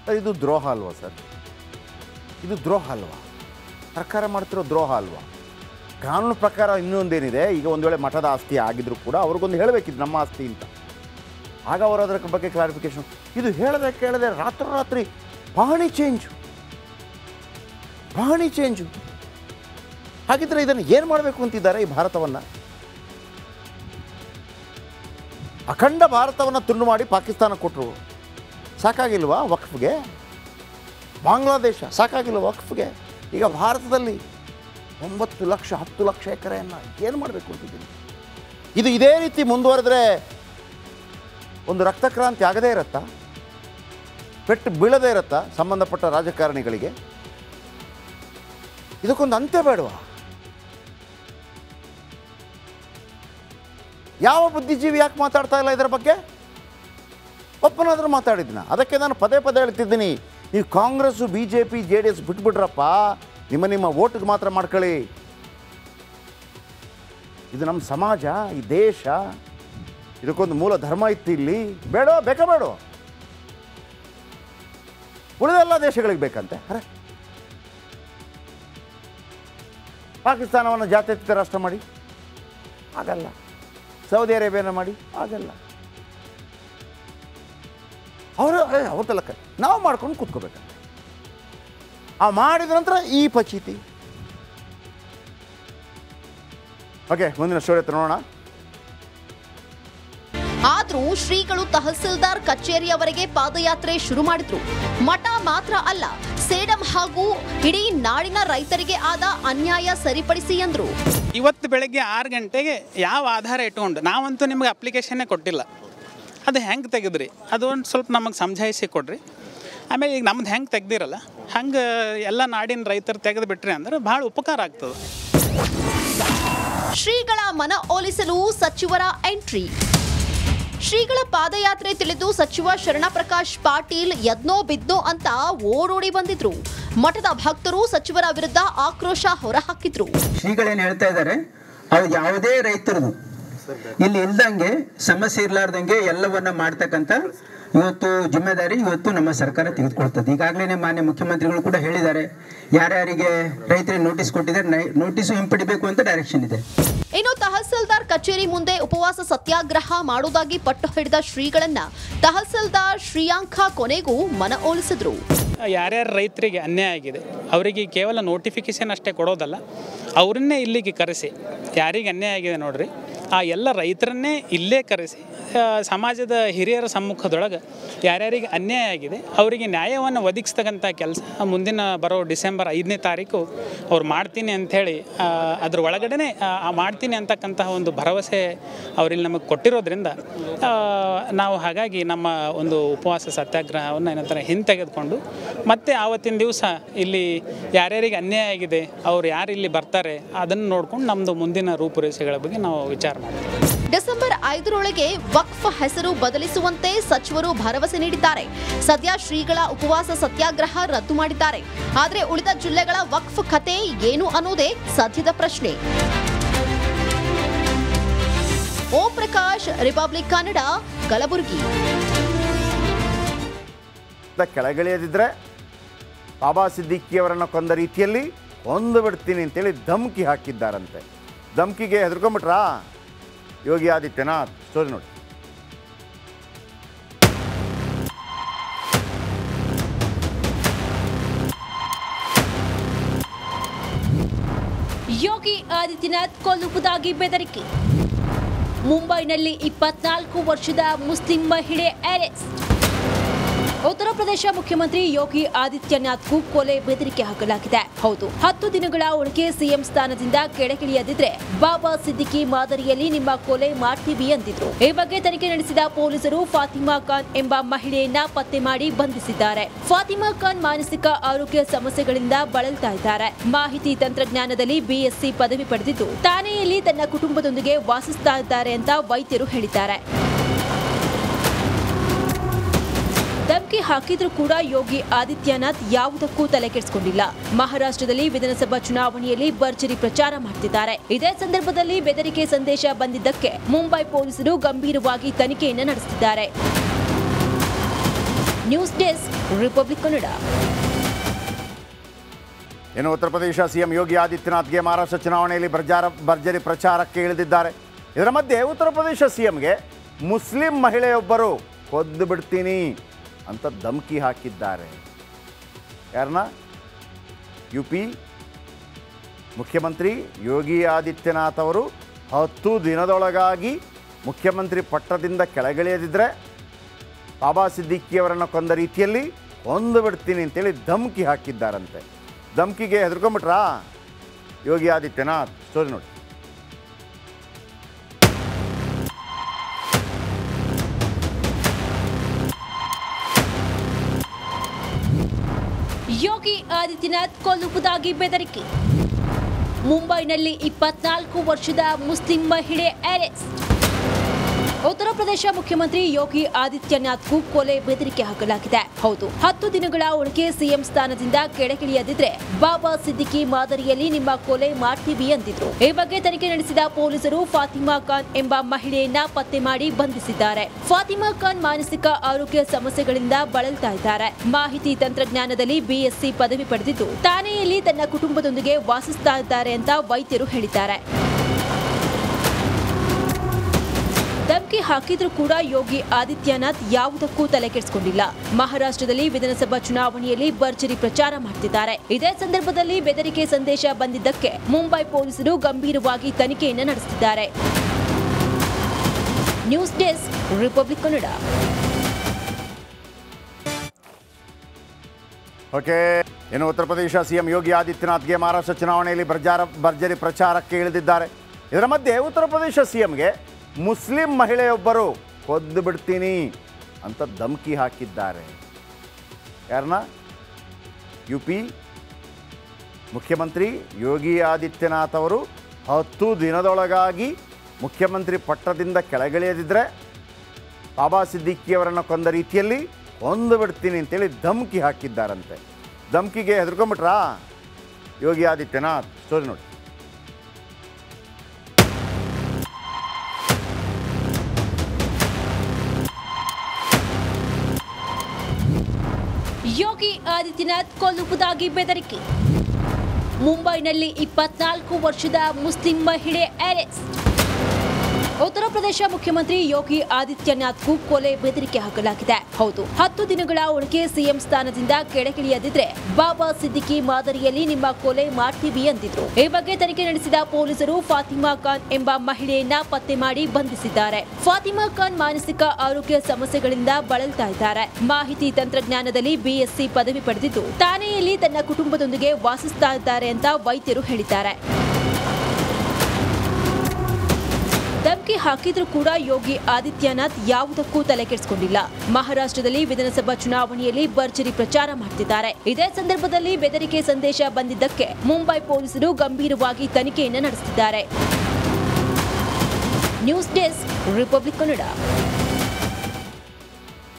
sir ಇದು ದ್ರೋಹ ಅಲ್ವಾ ಸರ್ ಇದು ದ್ರೋಹ ಅಲ್ವಾ ಸರ್ಕಾರ ಮಾಡ್ತಿರೋ ದ್ರೋಹ ಅಲ್ವಾ ಕಾನೂನು ಪ್ರಕಾರ ಇನ್ನೊಂದೇನಿದೆ ಈಗ ಒಂದು ವೇಳೆ ಮಠದ ಆಸ್ತಿ ಆಗಿದ್ರು ಕೂಡ ಅವ್ರಿಗೊಂದು ಹೇಳಬೇಕಿದ್ದು ನಮ್ಮ ಆಸ್ತಿ ಅಂತ ಆಗ ಅವರು ಅದರ ಬಗ್ಗೆ ಕ್ಲಾರಿಫಿಕೇಶನ್ ಇದು ಹೇಳದೆ ಕೇಳದೆ ರಾತ್ರೋರಾತ್ರಿ ಪಹಣಿ ಚೇಂಜು ಪಹಣಿ ಚೇಂಜು ಹಾಗಿದ್ರೆ ಇದನ್ನು ಏನು ಮಾಡಬೇಕು ಅಂತಿದ್ದಾರೆ ಈ ಭಾರತವನ್ನು ಅಖಂಡ ಭಾರತವನ್ನು ತುಂಡು ಮಾಡಿ ಪಾಕಿಸ್ತಾನ ಕೊಟ್ಟರು ಸಾಕಾಗಿಲ್ವಾ ವಕ್ಫ್ಗೆ ಬಾಂಗ್ಲಾದೇಶ ಸಾಕಾಗಿಲ್ವ ವಕ್ಫ್ಗೆ ಈಗ ಭಾರತದಲ್ಲಿ ಒಂಬತ್ತು ಲಕ್ಷ ಹತ್ತು ಲಕ್ಷ ಎಕರೆಯನ್ನು ಏನು ಮಾಡಬೇಕು ಅಂತಿದ್ದೀನಿ ಇದು ಇದೇ ರೀತಿ ಮುಂದುವರೆದ್ರೆ ಒಂದು ರಕ್ತಕ್ರಾಂತಿ ಆಗದೇ ಇರತ್ತಾ ಪೆಟ್ಟು ಬೀಳದೇ ಇರತ್ತಾ ಸಂಬಂಧಪಟ್ಟ ರಾಜಕಾರಣಿಗಳಿಗೆ ಇದಕ್ಕೊಂದು ಅಂತ್ಯ ಬೇಡವಾ ಯಾವ ಬುದ್ಧಿಜೀವಿ ಯಾಕೆ ಮಾತಾಡ್ತಾ ಇಲ್ಲ ಇದರ ಬಗ್ಗೆ ಒಪ್ಪನಾದರೂ ಮಾತಾಡಿದ್ನ ಅದಕ್ಕೆ ನಾನು ಪದೇ ಪದೇ ಹೇಳ್ತಿದ್ದೀನಿ ನೀವು Congress B J P J D S ಬಿಟ್ಬಿಟ್ರಪ್ಪ ನಿಮ್ಮ ನಿಮ್ಮ ಓಟಿಗೆ ಮಾತ್ರ ಮಾಡ್ಕೊಳ್ಳಿ ಇದು ನಮ್ಮ ಸಮಾಜ ಈ ದೇಶ ಇದಕ್ಕೊಂದು ಮೂಲ ಧರ್ಮ ಇತ್ತು ಇಲ್ಲಿ ಬೇಡ ಬೇಕಾ ಬೇಡ ಉಳಿದೆಲ್ಲ ದೇಶಗಳಿಗೆ ಬೇಕಂತೆ ಅರೆ ಪಾಕಿಸ್ತಾನವನ್ನು ಜಾತ್ಯತೀತ ರಾಷ್ಟ್ರ ಮಾಡಿ ಆಗಲ್ಲ ಸೌದಿ ಅರೇಬಿಯಾನ ಮಾಡಿ ಆಗಲ್ಲ ಅವರು ಅವ್ರದ್ದೆಲ್ಲ ಕ ನಾವು ಮಾಡ್ಕೊಂಡು ಕೂತ್ಕೋಬೇಕಂತೆ ಆ ಮಾಡಿದ ನಂತರ ಈ ಪಚೀತಿ ಓಕೆ ಮುಂದಿನ ಸ್ಟೋರಿ ಹತ್ರ ನೋಡೋಣ ಆದ್ರೂ ಶ್ರೀಗಳು ತಹಸೀಲ್ದಾರ್ ಕಚೇರಿಯವರೆಗೆ ಪಾದಯಾತ್ರೆ ಶುರು ಮಾಡಿದ್ರು ಮಠ ಮಾತ್ರ ಅಲ್ಲ ಸೇಡಂ ಹಾಗೂ ಇಡೀ ನಾಡಿನ ರೈತರಿಗೆ ಆದ ಅನ್ಯಾಯ ಸರಿಪಡಿಸಿ ಎಂದ್ರು ಇವತ್ತು ಬೆಳಗ್ಗೆ ಆರು ಗಂಟೆಗೆ ಯಾವ ಆಧಾರ ಇಟ್ಕೊಂಡು ನಾವಂತೂ ನಿಮಗೆ ಅಪ್ಲಿಕೇಶನ್ನೇ ಕೊಟ್ಟಿಲ್ಲ ಅದು ಹೆಂಗೆ ತೆಗೆದ್ರಿ ಅದು ಒಂದು ಸ್ವಲ್ಪ ನಮಗೆ ಸಮಜಾಯಿಸಿ ಕೊಡ್ರಿ ಆಮೇಲೆ ಈಗ ನಮ್ದು ಹೆಂಗೆ ತೆಗ್ದಿರಲ್ಲ ಹಂಗೆ ಎಲ್ಲ ನಾಡಿನ ರೈತರು ತೆಗೆದು ಬಿಟ್ರಿ ಅಂದ್ರೆ ಭಾಳ ಉಪಕಾರ ಆಗ್ತದೆ ಶ್ರೀಗಳ ಮನ ಓಲಿಸಲು ಸಚಿವರ ಎಂಟ್ರಿ ಶ್ರೀಗಳ ಪಾದಯಾತ್ರೆ ತಿಳಿದು ಸಚಿವ ಶರಣಪ್ರಕಾಶ್ ಪಾಟೀಲ್ ಯದ್ನೋ ಬಿದ್ನೋ ಅಂತ ಓಡೋಡಿ ಬಂದಿದ್ರು ಮಠದ ಭಕ್ತರು ಸಚಿವರ ವಿರುದ್ಧ ಆಕ್ರೋಶ ಹೊರಹಾಕಿದ್ರು ಶ್ರೀಗಳೇನು ಹೇಳ್ತಾ ಇದ್ದಾರೆ ಅದು ಯಾವುದೇ ರೈತರದು ಇಲ್ಲಿ ಇಲ್ದಂಗೆ ಸಮಸ್ಯೆ ಇರ್ಲಾರ್ದಂಗೆ ಎಲ್ಲವನ್ನ ಮಾಡ್ತಕ್ಕಂಥ ಇವತ್ತು ಜಿಮ್ಮೆದಾರಿ ಇವತ್ತು ನಮ್ಮ ಸರ್ಕಾರ ತೆಗೆದುಕೊಳ್ತದೆ ಈಗಾಗಲೇ ಮಾನ್ಯ ಮುಖ್ಯಮಂತ್ರಿಗಳು ಕೂಡ ಹೇಳಿದ್ದಾರೆ ಯಾರ್ಯಾರಿಗೆ ರೈತರಿಗೆ ನೋಟಿಸ್ ಕೊಟ್ಟಿದ್ದಾರೆ ನೋಟಿಸು ಹಿಂಪಡಿಬೇಕು ಅಂತ ಡೈರೆಕ್ಷನ್ ಇದೆ ಇನ್ನು ತಹಸೀಲ್ದಾರ್ ಕಚೇರಿ ಮುಂದೆ ಉಪವಾಸ ಸತ್ಯಾಗ್ರಹ ಮಾಡುವುದಾಗಿ ಪಟ್ಟು ಹಿಡಿದ ಶ್ರೀಗಳನ್ನ ತಹಸೀಲ್ದಾರ್ ಶ್ರೀಯಾಂಕ ಕೊನೆಗೂ ಮನ ಓಲಿಸಿದ್ರು ಯಾರ್ಯಾರು ರೈತರಿಗೆ ಅನ್ಯಾಯ ಆಗಿದೆ ಅವರಿಗೆ ಕೇವಲ ನೋಟಿಫಿಕೇಶನ್ ಅಷ್ಟೇ ಕೊಡೋದಲ್ಲ ಅವರನ್ನೇ ಇಲ್ಲಿಗೆ ಕರೆಸಿ ಯಾರಿಗೆ ಅನ್ಯಾಯ ಆಗಿದೆ ನೋಡ್ರಿ ಆ ಎಲ್ಲ ರೈತರನ್ನೇ ಇಲ್ಲೇ ಕರೆಸಿ ಆ, ಸಮಾಜದ ಹಿರಿಯರ ಸಮ್ಮುಖದೊಳಗೆ ಯಾರ್ಯಾರಿಗೆ ಅನ್ಯಾಯ ಆಗಿದೆ ಅವರಿಗೆ ನ್ಯಾಯವನ್ನು ಒದಗಿಸ್ತಕ್ಕಂಥ ಕೆಲಸ ಮುಂದಿನ ಬರೋ ಡಿಸೆಂಬರ್ ಐದನೇ ತಾರೀಕು ಅವ್ರು ಮಾಡ್ತೀನಿ ಅಂಥೇಳಿ ಅದ್ರ ಒಳಗಡೆ ಮಾಡ್ತೀನಿ ಅಂತಕ್ಕಂತಹ ಒಂದು ಭರವಸೆ ಅವರಿಲ್ಲಿ ನಮಗೆ ಕೊಟ್ಟಿರೋದ್ರಿಂದ ಆ, ನಾವು ಹಾಗಾಗಿ ನಮ್ಮ ಒಂದು ಉಪವಾಸ ಸತ್ಯಾಗ್ರಹವನ್ನು ಏನಂತಾರೆ ಹಿಂತೆಗೆದುಕೊಂಡು ಮತ್ತೆ ಆವತ್ತಿನ ದಿವಸ ಇಲ್ಲಿ ಯಾರ್ಯಾರಿಗೆ ಅನ್ಯಾಯ ಆಗಿದೆ ಅವ್ರು ಯಾರು ಇಲ್ಲಿ ಬರ್ತಾರೆ ಅದನ್ನು ನೋಡ್ಕೊಂಡು ನಮ್ಮದು ಮುಂದಿನ ರೂಪುರೇಷೆಗಳ ಬಗ್ಗೆ ನಾವು ವಿಚಾರ ಮಾಡ್ತೀವಿ ಡಿಸೆಂಬರ್ ಐದರೊಳಗೆ ವಕ್ಫ್ ಹೆಸರು ಬದಲಿಸುವಂತೆ ಸಚಿವರು ಭರವಸೆ ನೀಡಿದ್ದಾರೆ ಸದ್ಯ ಶ್ರೀಗಳ ಉಪವಾಸ ಸತ್ಯಾಗ್ರಹ ರದ್ದು ಮಾಡಿದ್ದಾರೆ ಆದರೆ ಉಳಿದ ಜಿಲ್ಲೆಗಳ ವಕ್ಫ್ ಖತೆ ಏನು ಅನ್ನೋದೇ ಸದ್ಯದ ಪ್ರಶ್ನೆ ಓಂ ಪ್ರಕಾಶ್ ರಿಪಬ್ಲಿಕ್ ಕನ್ನಡ ಕಲಬುರಗಿ ಇಂದ ಕೆಳಗಿಳಿಯದಿದ್ದರೆ ಬಾಬಾ ಸಿದ್ದಿಕ್ಕಿಯವರನ್ನು ಕೊಂದ ರೀತಿಯಲ್ಲಿ ಕೊಂದು ಬಿಡ್ತೀನಿ ಅಂತೇಳಿ ಧಮ್ಕಿ ಹಾಕಿದ್ದಾರಂತೆ ಧಮ್ಕಿಗೆ ಹೆದರ್ಕೊಂಬಿಟ್ರಾ ಯೋಗಿ ಆದಿತ್ಯನಾಥ್ ಸ್ಟೋರಿ ನೋಡಿ ಯೋಗಿ ಆದಿತ್ಯನಾಥ್ ಕೊಲ್ಲುವುದಾಗಿ ಬೆದರಿಕೆ ಮುಂಬೈನಲ್ಲಿ ಇಪ್ಪತ್ನಾಲ್ಕು ವರ್ಷದ ಮುಸ್ಲಿಂ ಮಹಿಳೆ ಅರೆಸ್ಟ್ ಉತ್ತರ ಪ್ರದೇಶ ಮುಖ್ಯಮಂತ್ರಿ ಯೋಗಿ ಆದಿತ್ಯನಾಥ್ಗೂ ಕೊಲೆ ಬೆದರಿಕೆ ಹಾಕಲಾಗಿದೆ ಹೌದು ಹತ್ತು ದಿನಗಳ ಒಳಗೆ ಸಿಎಂ ಸ್ಥಾನದಿಂದ ಕೆಳಗಿಳಿಯದಿದ್ರೆ ಬಾಬಾ ಸಿದ್ದಿಕಿ ಮಾದರಿಯಲ್ಲಿ ನಿಮ್ಮ ಕೊಲೆ ಮಾಡ್ತೀವಿ ಅಂದಿದ್ರು ಈ ಬಗ್ಗೆ ತನಿಖೆ ನಡೆಸಿದ ಪೊಲೀಸರು ಫಾತಿಮಾ ಖಾನ್ ಎಂಬ ಮಹಿಳೆಯನ್ನ ಪತ್ತೆ ಮಾಡಿ ಬಂಧಿಸಿದ್ದಾರೆ ಫಾತಿಮಾ ಖಾನ್ ಮಾನಸಿಕ ಆರೋಗ್ಯ ಸಮಸ್ಯೆಗಳಿಂದ ಬಳಲ್ತಾ ಇದ್ದಾರೆ ಮಾಹಿತಿ ತಂತ್ರಜ್ಞಾನದಲ್ಲಿ ಬಿಎಸ್ಸಿ ಪದವಿ ಪಡೆದಿದ್ದು ಠಾಣೆಯಲ್ಲಿ ತನ್ನ ಕುಟುಂಬದೊಂದಿಗೆ ವಾಸಿಸ್ತಾ ಇದ್ದಾರೆ ಅಂತ ವೈದ್ಯರು ಹೇಳಿದ್ದಾರೆ ಧಮ್ಕಿ ಹಾಕಿದ್ರೂ ಕೂಡ ಯೋಗಿ ಆದಿತ್ಯನಾಥ್ ಯಾವುದಕ್ಕೂ ತಲೆ ಕೆಡಿಸಿಕೊಂಡಿಲ್ಲ ಮಹಾರಾಷ್ಟ್ರದಲ್ಲಿ ವಿಧಾನಸಭಾ ಚುನಾವಣೆಯಲ್ಲಿ ಭರ್ಜರಿ ಪ್ರಚಾರ ಮಾಡ್ತಿದ್ದಾರೆ ಇದೇ ಸಂದರ್ಭದಲ್ಲಿ ಬೆದರಿಕೆ ಸಂದೇಶ ಬಂದಿದ್ದಕ್ಕೆ ಮುಂಬೈ ಪೊಲೀಸರು ಗಂಭೀರವಾಗಿ ತನಿಖೆಯನ್ನು ನಡೆಸುತ್ತಿದ್ದಾರೆ ನ್ಯೂಸ್ ಡೆಸ್ಕ್ ರಿಪಬ್ಲಿಕ್ ಕನ್ನಡ ಇನ್ನು ಉತ್ತರ ಪ್ರದೇಶ ಸಿಎಂ ಯೋಗಿ ಆದಿತ್ಯನಾಥ್ಗೆ ಮಹಾರಾಷ್ಟ್ರ ಚುನಾವಣೆಯಲ್ಲಿ ಬರ್ಜಾರ ಭರ್ಜರಿ ಪ್ರಚಾರಕ್ಕೆ ಇಳಿದಿದ್ದಾರೆ ಇದರ ಮಧ್ಯೆ ಉತ್ತರ ಪ್ರದೇಶ ಸಿಎಂಗೆ ಮುಸ್ಲಿಂ ಮಹಿಳೆಯೊಬ್ಬರು ಕೊದ್ದು ಬಿಡ್ತೀನಿ ಅಂತ ಧಮಕಿ ಹಾಕಿದ್ದಾರೆ ಯಾರನ್ನ ಯು ಪಿ ಮುಖ್ಯಮಂತ್ರಿ ಯೋಗಿ ಆದಿತ್ಯನಾಥ್ ಅವರು ಹತ್ತು ದಿನದೊಳಗಾಗಿ ಮುಖ್ಯಮಂತ್ರಿ ಪಟ್ಟದಿಂದ ಕೆಳಗಿಳಿಯದಿದ್ದರೆ ಬಾಬಾ ಸಿದ್ದಿಕ್ಕಿಯವರನ್ನು ಕೊಂದ ರೀತಿಯಲ್ಲಿ ಕೊಂದು ಬಿಡ್ತೀನಿ ಅಂತೇಳಿ ಧಮಕಿ ಹಾಕಿದ್ದಾರಂತೆ ಧಮಕಿಗೆ ಹೆದರ್ಕೊಂಬಿಟ್ರಾ ಯೋಗಿ ಆದಿತ್ಯನಾಥ್ ಸ್ಟೋರಿ ನೋಡಿ ಯೋಗಿ ಆದಿತ್ಯನಾಥ್ ಕೊಲ್ಲುವುದಾಗಿ ಬೆದರಿಕೆ ಮುಂಬೈನಲ್ಲಿ ಇಪ್ಪತ್ನಾಲ್ಕು ವರ್ಷದ ಮುಸ್ಲಿಂ ಮಹಿಳೆ ಅರೆಸ್ಟ್ ಉತ್ತರ ಪ್ರದೇಶ ಮುಖ್ಯಮಂತ್ರಿ ಯೋಗಿ ಆದಿತ್ಯನಾಥ್ಗೂ ಕೊಲೆ ಬೆದರಿಕೆ ಹಾಕಲಾಗಿದೆ ಹೌದು ಹತ್ತು ದಿನಗಳ ಒಳಗೆ ಸಿಎಂ ಸ್ಥಾನದಿಂದ ಕೆಳಗಿಳಿಯದಿದ್ರೆ ಬಾಬಾ ಸಿದ್ದಿಕಿ ಮಾದರಿಯಲ್ಲಿ ನಿಮ್ಮ ಕೊಲೆ ಮಾಡ್ತೀವಿ ಅಂದಿದ್ರು ಈ ಬಗ್ಗೆ ತನಿಖೆ ನಡೆಸಿದ ಪೊಲೀಸರು ಫಾತಿಮಾ ಖಾನ್ ಎಂಬ ಮಹಿಳೆಯನ್ನ ಪತ್ತೆ ಮಾಡಿ ಬಂಧಿಸಿದ್ದಾರೆ ಫಾತಿಮಾ ಖಾನ್ ಮಾನಸಿಕ ಆರೋಗ್ಯ ಸಮಸ್ಯೆಗಳಿಂದ ಬಳಲ್ತಾ ಇದ್ದಾರೆ ಮಾಹಿತಿ ತಂತ್ರಜ್ಞಾನದಲ್ಲಿ ಬಿಎಸ್ಸಿ ಪದವಿ ಪಡೆದಿದ್ದು ತಾನೆಯಲ್ಲಿ ತನ್ನ ಕುಟುಂಬದೊಂದಿಗೆ ವಾಸಿಸ್ತಾ ಇದ್ದಾರೆ ಅಂತ ವೈದ್ಯರು ಹೇಳಿದ್ದಾರೆ ಧಮಕಿ ಹಾಕಿದ್ರೂ ಕೂಡ ಯೋಗಿ ಆದಿತ್ಯನಾಥ್ ಯಾವುದಕ್ಕೂ ತಲೆ ಕೆಡಿಸಿಕೊಂಡಿಲ್ಲ ಮಹಾರಾಷ್ಟ್ರದಲ್ಲಿ ವಿಧಾನಸಭಾ ಚುನಾವಣೆಯಲ್ಲಿ ಭರ್ಜರಿ ಪ್ರಚಾರ ಮಾಡ್ತಿದ್ದಾರೆ ಇದೇ ಸಂದರ್ಭದಲ್ಲಿ ಬೆದರಿಕೆ ಸಂದೇಶ ಬಂದಿದ್ದಕ್ಕೆ ಮುಂಬೈ ಪೊಲೀಸರು ಗಂಭೀರವಾಗಿ ತನಿಖೆಯನ್ನು ನಡೆಸುತ್ತಿದ್ದಾರೆ news desk Republic Kannada okay ಇನ್ನು ಉತ್ತರ ಪ್ರದೇಶ ಸಿಎಂ ಯೋಗಿ ಆದಿತ್ಯನಾಥ್ಗೆ ಮಹಾರಾಷ್ಟ್ರ ಚುನಾವಣೆಯಲ್ಲಿ ಬರ್ಜಾರ ಭರ್ಜರಿ ಪ್ರಚಾರಕ್ಕೆ ಇಳಿದಿದ್ದಾರೆ ಇದರ ಮಧ್ಯೆ ಉತ್ತರ ಪ್ರದೇಶ ಸಿಎಂಗೆ ಮುಸ್ಲಿಂ ಮಹಿಳೆಯೊಬ್ಬರು ಕೊದ್ದು ಬಿಡ್ತೀನಿ ಅಂತ ಧಮಕಿ ಹಾಕಿದ್ದಾರೆ ಯಾರನ್ನ ಯು ಪಿ ಮುಖ್ಯಮಂತ್ರಿ ಯೋಗಿ ಆದಿತ್ಯನಾಥ್ ಅವರು ಹತ್ತು ದಿನದೊಳಗಾಗಿ ಮುಖ್ಯಮಂತ್ರಿ ಪಟ್ಟದಿಂದ ಕೆಳಗಿಳಿಯದಿದ್ದರೆ ಬಾಬಾ ಸಿದ್ದಿಕ್ಕಿಯವರನ್ನು ಕೊಂದ ರೀತಿಯಲ್ಲಿ ಕೊಂದು ಬಿಡ್ತೀನಿ ಅಂತೇಳಿ ಧಮಕಿ ಹಾಕಿದ್ದಾರಂತೆ ಧಮಕಿಗೆ ಹೆದರ್ಕೊಂಬಿಟ್ರಾ ಯೋಗಿ ಆದಿತ್ಯನಾಥ್ ಸ್ಟೋರಿ ನೋಡಿ ಯೋಗಿ ಆದಿತ್ಯನಾಥ್ ಕೊಲ್ಲುವುದಾಗಿ ಬೆದರಿಕೆ ಮುಂಬೈನಲ್ಲಿ ಇಪ್ಪತ್ನಾಲ್ಕು ವರ್ಷದ ಮುಸ್ಲಿಂ ಮಹಿಳೆ ಅರೆಸ್ಟ್ ಉತ್ತರ ಪ್ರದೇಶ ಮುಖ್ಯಮಂತ್ರಿ ಯೋಗಿ ಆದಿತ್ಯನಾಥ್ಗೂ ಕೊಲೆ ಬೆದರಿಕೆ ಹಾಕಲಾಗಿದೆ ಹೌದು ಹತ್ತು ದಿನಗಳ ಒಳಗೆ ಸಿಎಂ ಸ್ಥಾನದಿಂದ ಕೆಳಗಿಳಿಯದಿದ್ರೆ ಬಾಬಾ ಸಿದ್ದಿಕಿ ಮಾದರಿಯಲ್ಲಿ ನಿಮ್ಮ ಕೊಲೆ ಮಾಡ್ತೀವಿ ಅಂದಿದ್ರು ಈ ಬಗ್ಗೆ ತನಿಖೆ ನಡೆಸಿದ ಪೊಲೀಸರು ಫಾತಿಮಾ ಖಾನ್ ಎಂಬ ಮಹಿಳೆಯನ್ನ ಪತ್ತೆ ಮಾಡಿ ಬಂಧಿಸಿದ್ದಾರೆ ಫಾತಿಮಾ ಖಾನ್ ಮಾನಸಿಕ ಆರೋಗ್ಯ ಸಮಸ್ಯೆಗಳಿಂದ ಬಳಲ್ತಾ ಇದ್ದಾರೆ ಮಾಹಿತಿ ತಂತ್ರಜ್ಞಾನದಲ್ಲಿ ಬಿಎಸ್ಸಿ ಪದವಿ ಪಡೆದಿದ್ದು ತಾನೆಯಲ್ಲಿ ತನ್ನ ಕುಟುಂಬದೊಂದಿಗೆ ವಾಸಿಸ್ತಾ ಇದ್ದಾರೆ ಅಂತ ವೈದ್ಯರು ಹೇಳಿದ್ದಾರೆ ಧಮಕಿ ಹಾಕಿದ್ರೂ ಕೂಡ ಯೋಗಿ ಆದಿತ್ಯನಾಥ್ ಯಾವುದಕ್ಕೂ ತಲೆ ಕೆಡಿಸಿಕೊಂಡಿಲ್ಲ ಮಹಾರಾಷ್ಟ್ರದಲ್ಲಿ ವಿಧಾನಸಭಾ ಚುನಾವಣೆಯಲ್ಲಿ ಭರ್ಜರಿ ಪ್ರಚಾರ ಮಾಡ್ತಿದ್ದಾರೆ ಇದೇ ಸಂದರ್ಭದಲ್ಲಿ ಬೆದರಿಕೆ ಸಂದೇಶ ಬಂದಿದ್ದಕ್ಕೆ ಮುಂಬೈ ಪೊಲೀಸರು ಗಂಭೀರವಾಗಿ ತನಿಖೆಯನ್ನು ನಡೆಸುತ್ತಿದ್ದಾರೆ ನ್ಯೂಸ್ ಡೆಸ್ಕ್ ರಿಪಬ್ಲಿಕ್ ಕನ್ನಡ